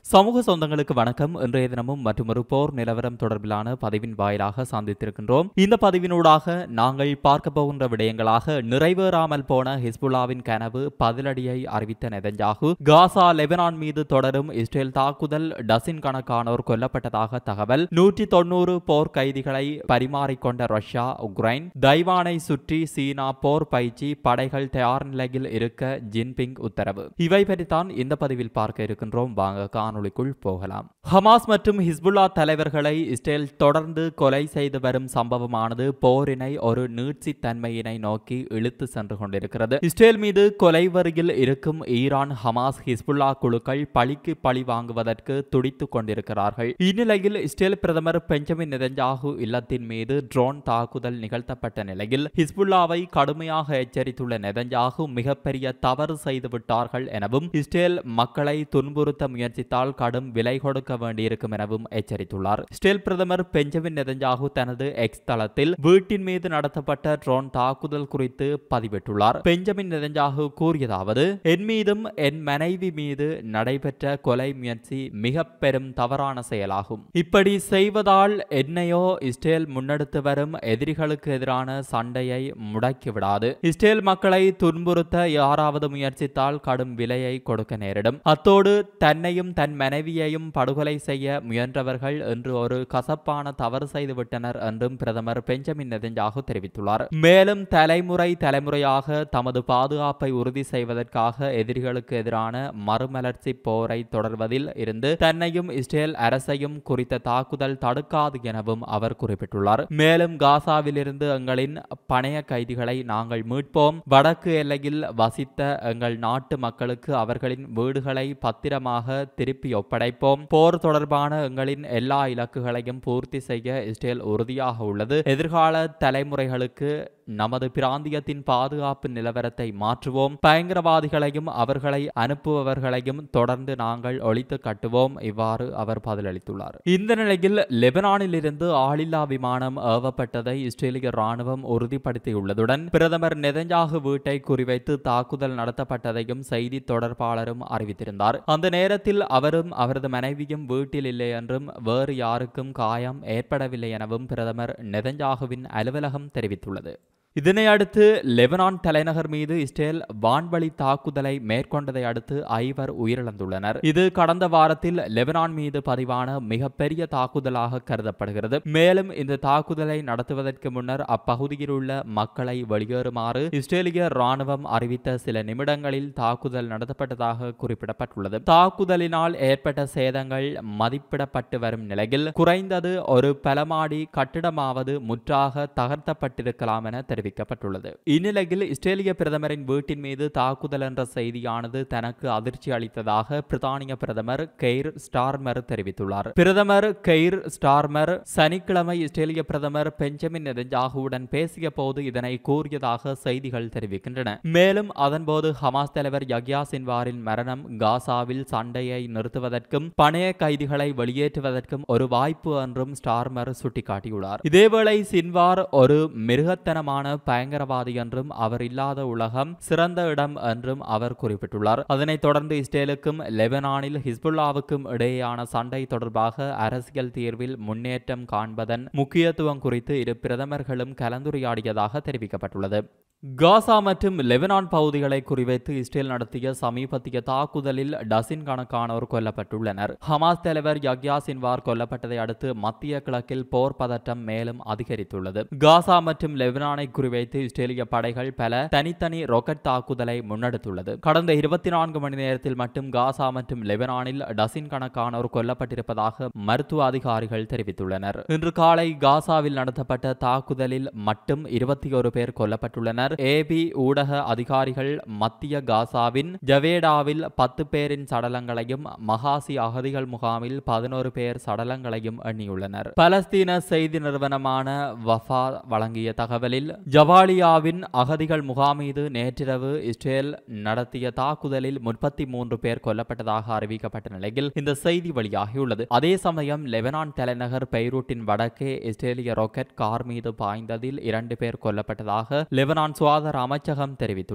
சமூக சொந்தங்களுக்கு வணக்கம் இன்றைய தினமும் மற்றொரு போர் நிலவரம் தொடர்பிலான பதிவின் வாயிலாக சந்தித்திருக்கின்றோம் இந்த பதிவினூடாக நாங்கள் பார்க்க போகின்ற விடயங்களாக நிறைவேறாமல் போன ஹிஸ்புல்லாவின் கனவு பதிலடியை அறிவித்த நெதஞ்சாகு காசா லெபனான் மீது தொடரும் இஸ்ரேல் தாக்குதல் டசின் கணக்கானோர் கொல்லப்பட்டதாக தகவல் நூற்றி தொண்ணூறு போர் கைதிகளை பரிமாறிக்கொண்ட ரஷ்யா உக்ரைன் தைவானை சுற்றி சீனா போர் பயிற்சி படைகள் தயார் நிலையில் இருக்க ஜின்பிங் உத்தரவு இவை பற்றித்தான் இந்த பதிவில் பார்க்க இருக்கின்றோம் வாங்க காணொளிக்குள் போகலாம் ஹமாஸ் மற்றும் ஹிஸ்புல்லா தலைவர்களை இஸ்ரேல் தொடர்ந்து கொலை செய்து வரும் சம்பவமானது போரினை ஒரு நீட்சித் தன்மையினை நோக்கி இழுத்து சென்று கொண்டிருக்கிறது இஸ்ரேல் மீது கொலை வரியில் இருக்கும் ஈரான் ஹமாஸ் ஹிஸ்புல்லா குழுக்கள் பழிக்கு பழி வாங்குவதற்கு துடித்துக் கொண்டிருக்கிறார்கள் இந்நிலையில் இஸ்ரேல் பிரதமர் பெஞ்சமின் நெதஞ்சாகு இல்லத்தின் மீது ட்ரோன் தாக்குதல் நிகழ்த்தப்பட்ட நிலையில் ஹிஸ்புல்லாவை கடுமையாக எச்சரித்துள்ள நெதஞ்சாகு மிகப்பெரிய தவறு செய்து விட்டார்கள் எனவும் இஸ்ரேல் மக்களை துன்புறுத்த முயற்சித்தால் கடும் விலை கொடுக்க வேண்டியிருக்கும் எனவும் எச்சரித்துள்ளார் இஸ்ரேல் பிரதமர் பெஞ்சமின் நெதஞ்சாகு தனது எக்ஸ் தளத்தில் வீட்டின் மீது நடத்தப்பட்ட ட்ரோன் தாக்குதல் குறித்து பதிவிட்டுள்ளார் பெஞ்சமின் நெதஞ்சாகு கூறியதாவது என் மீதும் என் மனைவி மீது நடைபெற்ற கொலை முயற்சி மிக பெரும் தவறான செயலாகும் இப்படி செய்வதால் என்னையோ இஸ்ரேல் முன்னெடுத்து வரும் எதிரிகளுக்கு எதிரான சண்டையை முடக்கிவிடாது இஸ்ரேல் மக்களை துன்புறுத்த யாராவது முயற்சித்தால் கடும் விலையை கொடுக்க நேரிடும் அத்தோடு தன்னையும் தன் மனைவியையும் படுகொலை செய்ய முயன்றவர்கள் என்று ஒரு கசப்பான தவறு செய்துவிட்டனர் என்றும் பிரதமர் பெஞ்சமின் நெதஞ்சாகு தெரிவித்துள்ளார் மேலும் தலைமுறை தலைமுறையாக தமது பாதுகாப்பை உறுதி செய்வதற்காக எதிரிகளுக்கு எதிரான மறுமலர்ச்சி போரை தொடர்வதில் இருந்து தன்னையும் இஸ்ரேல் அரசையும் குறித்த தாக்குதல் தடுக்காது எனவும் அவர் குறிப்பிட்டுள்ளார் மேலும் காசாவிலிருந்து எங்களின் பணைய கைதிகளை நாங்கள் மீட்போம் வடக்கு எல்லையில் வசித்த எங்கள் நாட்டு மக்களுக்கு அவர்களின் வீடுகளை பத்திரமாக திருப்பி ஒப்படைப்போம் போர் தொடர்பான எங்களின் எல்லா இலக்குகளையும் பூர்த்தி செய்ய இஸ்ரேல் உறுதியாக உள்ளது எதிர்கால தலைமுறைகளுக்கு நமது பிராந்தியத்தின் பாதுகாப்பு நிலவரத்தை மாற்றுவோம் பயங்கரவாதிகளையும் அவர்களை அனுப்புபவர்களையும் தொடர்ந்து நாங்கள் ஒழித்து கட்டுவோம் இவ்வாறு அவர் பதிலளித்துள்ளார் இந்த நிலையில் லெபனானில் இருந்து ஆளில்லா விமானம் ஏவப்பட்டதை இஸ்ரேலிய ராணுவம் உறுதிப்படுத்தியுள்ளதுடன் பிரதமர் நெதஞ்சாகு வீட்டை குறிவைத்து தாக்குதல் நடத்தப்பட்டதையும் செய்தி தொடர்பாளரும் அறிவித்திருந்தார் அந்த நேரத்தில் அவரும் அவரது மனைவியும் வீட்டில் இல்லை என்றும் வேறு யாருக்கும் காயம் ஏற்படவில்லை எனவும் பிரதமர் நெதஞ்சாகுவின் அலுவலகம் தெரிவித்துள்ளது இதனை அடுத்து லெபனான் தலைநகர் மீது இஸ்ரேல் வான்வழி தாக்குதலை மேற்கொண்டதை அடுத்து ஐவர் உயிரிழந்துள்ளனர் இது கடந்த வாரத்தில் லெபனான் மீது பதிவான மிகப்பெரிய தாக்குதலாக கருதப்படுகிறது மேலும் இந்த தாக்குதலை நடத்துவதற்கு முன்னர் அப்பகுதியில் உள்ள மக்களை வெளியேறுமாறு இஸ்ரேலிய ராணுவம் அறிவித்த சில நிமிடங்களில் தாக்குதல் நடத்தப்பட்டதாக குறிப்பிடப்பட்டுள்ளது தாக்குதலினால் ஏற்பட்ட சேதங்கள் மதிப்பிடப்பட்டு வரும் நிலையில் குறைந்தது ஒரு பலமாடி கட்டிடமாவது முற்றாக தகர்த்தப்பட்டிருக்கலாம் என தெரிவித்தார் தெரிவிக்கப்பட்டுள்ளது இந்நிலையில் இஸ்ரேலிய பிரதமரின் வீட்டின் மீது தாக்குதல் என்ற செய்தியானது தனக்கு அதிர்ச்சி அளித்ததாக பிரித்தானிய பிரதமர் கெய்ர் ஸ்டார்மர் தெரிவித்துள்ளார் பிரதமர் கெய்ர் ஸ்டார்மர் சனிக்கிழமை இஸ்ரேலிய பிரதமர் பெஞ்சமின் நெதஞ்சாகுவுடன் பேசிய போது இதனை கூறியதாக செய்திகள் தெரிவிக்கின்றன மேலும் அதன்போது ஹமாஸ் தலைவர் யக்யா சின்வாரின் மரணம் காசாவில் சண்டையை நிறுத்துவதற்கும் பணைய கைதிகளை வெளியேற்றுவதற்கும் ஒரு வாய்ப்பு என்றும் ஸ்டார்மர் சுட்டிக்காட்டியுள்ளார் இதேவேளை சின்வார் ஒரு மிருகத்தனமான பயங்கரவாதி என்றும் அவர் இல்லாத உலகம் சிறந்த இடம் என்றும் அவர் குறிப்பிட்டுள்ளார் அதனைத் தொடர்ந்து இஸ்ரேலுக்கும் லெபனானில் ஹிஸ்புல்லாவுக்கும் இடையேயான சண்டை தொடர்பாக அரசியல் தீர்வில் முன்னேற்றம் காண்பதன் முக்கியத்துவம் குறித்து இரு பிரதமர்களும் கலந்துரையாடியதாக தெரிவிக்கப்பட்டுள்ளது காசா மற்றும் லெபனான் பகுதிகளை குறிவைத்து இஸ்ரேல் நடத்திய சமீபத்திய தாக்குதலில் டசின் கணக்கானோர் கொல்லப்பட்டுள்ளனர் ஹமாஸ் தலைவர் யக்யா சின்வார் கொல்லப்பட்டதை அடுத்து மத்திய கிழக்கில் போர் பதட்டம் மேலும் அதிகரித்துள்ளது காசா மற்றும் லெபனானை குறிவைத்து இஸ்ரேலிய படைகள் பல தனித்தனி ராக்கெட் தாக்குதலை முன்னெடுத்துள்ளது கடந்த இருபத்தி நான்கு மணி நேரத்தில் மட்டும் காசா மற்றும் லெபனானில் டசின் கணக்கானோர் கொல்லப்பட்டிருப்பதாக மருத்துவ அதிகாரிகள் தெரிவித்துள்ளனர் இன்று காலை காசாவில் நடத்தப்பட்ட தாக்குதலில் மட்டும் இருபத்தி ஒரு பேர் கொல்லப்பட்டுள்ளனர் ஏபி ஊடக அதிகாரிகள் மத்திய காசாவின் ஜவேடாவில் பத்து பேரின் சடலங்களையும் மகாசி அகதிகள் முகாமில் பதினோரு பேர் சடலங்களையும் எண்ணியுள்ளனர் பலஸ்தீன செய்தி நிறுவனமான வஃபா வழங்கிய தகவலில் ஜவாலியாவின் அகதிகள் முகாம் மீது நேற்றிரவு இஸ்ரேல் நடத்திய தாக்குதலில் முப்பத்தி மூன்று பேர் கொல்லப்பட்டதாக அறிவிக்கப்பட்ட நிலையில் இந்த செய்தி வெளியாகியுள்ளது அதே சமயம் லெபனான் தலைநகர் பெய்ரூட்டின் வடக்கே இஸ்ரேலிய ராக்கெட் கார் மீது பாய்ந்ததில் இரண்டு பேர் கொல்லப்பட்டதாக லெபனான் சுகாதார அமைச்சகம் தெரிவித்துள்ளது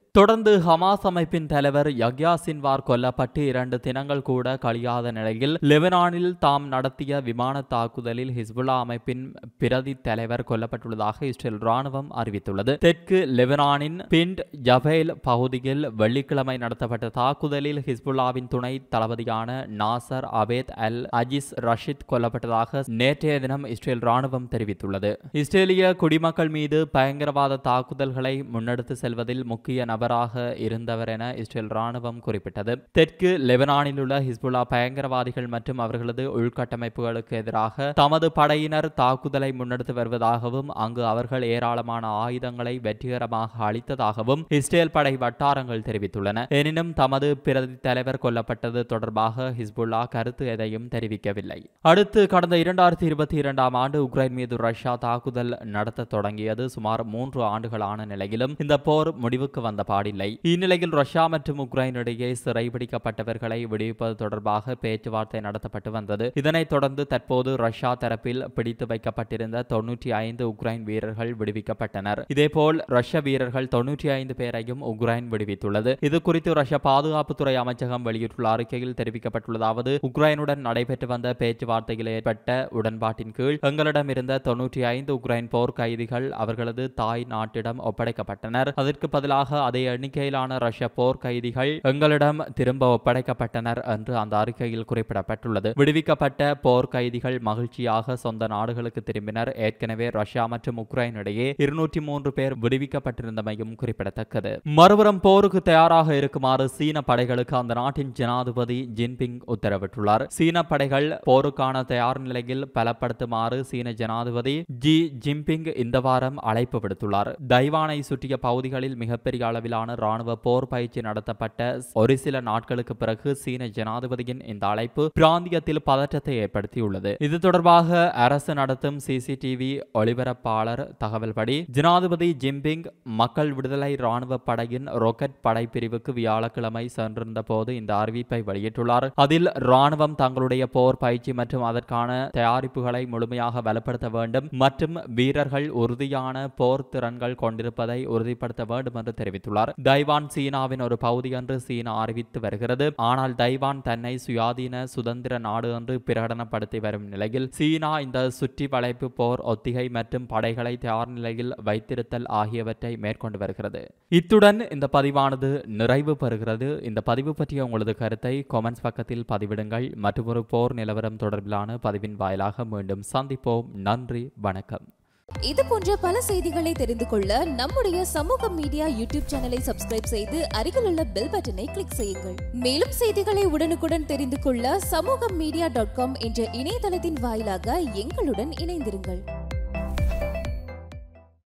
தொடர்ந்து ஹமாஸ் அமைப்பின் தலைவர் யக்யா சின்வார் கொல்லப்பட்டு இரண்டு தினங்கள் கூட கழியாத நிலையில் லெபனானில் தாம் நடத்திய விமான தாக்குதலில் ஹிஸ்புல்லா அமைப்பின் பிரதி தலைவர் கொல்லப்பட்டுள்ளதாக இஸ்ரேல் ராணுவம் அறிவித்துள்ளது தெற்கு லெபனானின் பிண்ட் ஜபேல் பகுதியில் வெள்ளிக்கிழமை நடத்தப்பட்ட தாக்குதலில் ஹிஸ்புல்லாவின் துணை தளபதியான நாசர் அபேத் அல் அஜிஸ் ரஷித் கொல்லப்பட்டதாக நேற்றைய தினம் இஸ்ரேல் ராணுவம் தெரிவித்துள்ளது இஸ்ரேலிய குடிமக்கள் மீது பயங்கரவாத தாக்குதல்களை முன்னெடுத்து செல்வதில் முக்கிய நபராக இருந்தவர் என இஸ்ரேல் ராணுவம் குறிப்பிட்டது தெற்கு லெபனானில் உள்ள ஹிஸ்புல்லா பயங்கரவாதிகள் மற்றும் அவர்களது உள்கட்டமைப்புகளுக்கு எதிராக தமது படையினர் தாக்குதலை முன்னெடுத்து வருவதாகவும் அங்கு அவர்கள் ஏராளமான ஆயுதங்களை வெற்றிகரமாக அளித்ததாகவும் இஸ்ரேல் படை வட்டாரங்கள் தெரிவித்துள்ளன எனினும் தமது பிரதி தலைவர் கொல்லப்பட்டது தொடர்பாக ஹிஸ்புல்லா கருத்து எதையும் தெரிவிக்கவில்லை அடுத்து கடந்த இரண்டாயிரத்தி இருபத்தி இரண்டாம் ஆண்டு உக்ரைன் மீது ரஷ்யா தாக்குதல் நடத்த தொடங்கியது சுமார் மூன்று ஆண்டுகளான நிலையிலும் இந்த போர் முடிவுக்கு வந்த பாடில்லை இந்நிலையில் ரஷ்யா மற்றும் உக்ரைன் இடையே சிறைபிடிக்கப்பட்டவர்களை விடுவிப்பது தொடர்பாக பேச்சுவார்த்தை நடத்தப்பட்டு வந்தது இதனைத் தொடர்ந்து தற்போது ரஷ்யா தரப்பில் பிடித்து வைக்கப்பட்டிருந்த தொன்னூற்றி ஐந்து உக்ரைன் வீரர்கள் விடுவிக்கப்பட்டனர் இதேபோல் ரஷ்ய வீரர்கள் தொன்னூற்றி ஐந்து பேரையும் உக்ரைன் விடுவித்துள்ளது இது குறித்து ரஷ்ய பாதுகாப்புத்துறை அமைச்சகம் வெளியிட்டுள்ள அறிக்கையில் தெரிவிக்கப்பட்டுள்ளதாவது உக்ரைனுடன் நடைபெற்று வந்த பேச்சுவார்த்தையில் ஏற்பட்ட உடன்பாட்டின் கீழ் எங்களிடம் இருந்த தொன்னூற்றி ஐந்து உக்ரைன் போர் கைதிகள் அவர்களது தாய் நாட்டிடம் ஒப்படைக்கப்பட்டனர் அதற்கு பதிலாக அதே எண்ணிக்கையிலான ரஷ்ய போர் கைதிகள் எங்களிடம் திரும்ப ஒப்படைக்கப்பட்டனர் என்று அந்த அறிக்கையில் குறிப்பிடப்பட்டுள்ளது விடுவிக்கப்பட்ட போர் கைதிகள் மகிழ்ச்சியாக சொந்த நாடுகளுக்கு திரும்பினர் ஏற்கனவே ரஷ்யா மற்றும் உக்ரைன் இடையே இருநூற்றி மூன்று பேர் விடுவிக்கப்பட்டிருந்தமையும் குறிப்பிடத்தக்கது மறுபுறம் போருக்கு தயாராக இருக்குமாறு சீன படைகளுக்கு அந்த நாட்டின் ஜனாதிபதி ஜின்பிங் உத்தரவிட்டுள்ளார் சீன படைகள் போருக்கான தயார் நிலையில் பலப்படுத்துமாறு சீன ஜனாதிபதி ஜி ஜின்பிங் இந்த வாரம் அழைப்பு விடுத்துள்ளார் தைவானை சுற்றிய பகுதிகளில் மிகப்பெரிய அளவிலான ராணுவ போர் பயிற்சி நடத்தப்பட்ட ஒரு சில நாட்களுக்கு பிறகு சீன ஜனாதிபதியின் இந்த அழைப்பு பிராந்தியத்தில் பதற்றத்தை ஏற்படுத்தியுள்ளது இது தொடர்பாக அரசு நடத்தும் சிசிடிவி ஒளிபரப்பாளர் தகவல்படி ஜனாதிபதி ஜிம்பிங் மக்கள் விடுதலை ராணுவ படையின் ராக்கெட் படைப்பிரிவுக்கு வியாழக்கிழமை சென்றிருந்த போது இந்த அறிவிப்பை வெளியிட்டுள்ளார் அதில் ராணுவம் தங்களுடைய போர் பயிற்சி மற்றும் அதற்கான தயாரிப்புகளை முழுமையாக வலுப்படுத்த வேண்டும் மற்றும் வீரர்கள் உறுதியான போர் திறன்கள் கொண்டிருப்பதை உறுதிப்படுத்த வேண்டும் என்று தெரிவித்துள்ளார் தைவான் சீனாவின் ஒரு பகுதி என்று சீனா அறிவித்து வருகிறது ஆனால் தைவான் தன்னை சுயாதீன சுதந்திர நாடு என்று பிரகடனப்படுத்தி வரும் நிலையில் சீனா இந்த சுற்றி வளைப்பு போர் ஒத்திகை மற்றும் படைகளை தயார் நிலையில் வைத்திருத்தல் ஆகியவற்றை மேற்கொண்டு வருகிறது இத்துடன் இந்த பதிவானது நிறைவு பெறுகிறது இந்த பதிவு பற்றிய உங்களது கருத்தை கொமெண்ட்ஸ் பக்கத்தில் பதிவிடுங்கள் மற்றொரு போர் நிலவரம் தொடர்பிலான பதிவின் வாயிலாக மீண்டும் சந்திப்போம் நன்றி வணக்கம் இது போன்ற பல செய்திகளை தெரிந்து கொள்ள நம்முடைய சமூக மீடியா யூடியூப் சேனலை சப்ஸ்கிரைப் செய்து அருகிலுள்ள பெல் பட்டனை கிளிக் செய்யுங்கள் மேலும் செய்திகளை உடனுக்குடன் தெரிந்து கொள்ள சமூக மீடியா டாட் காம் என்ற இணையதளத்தின் வாயிலாக எங்களுடன் இணைந்திருங்கள்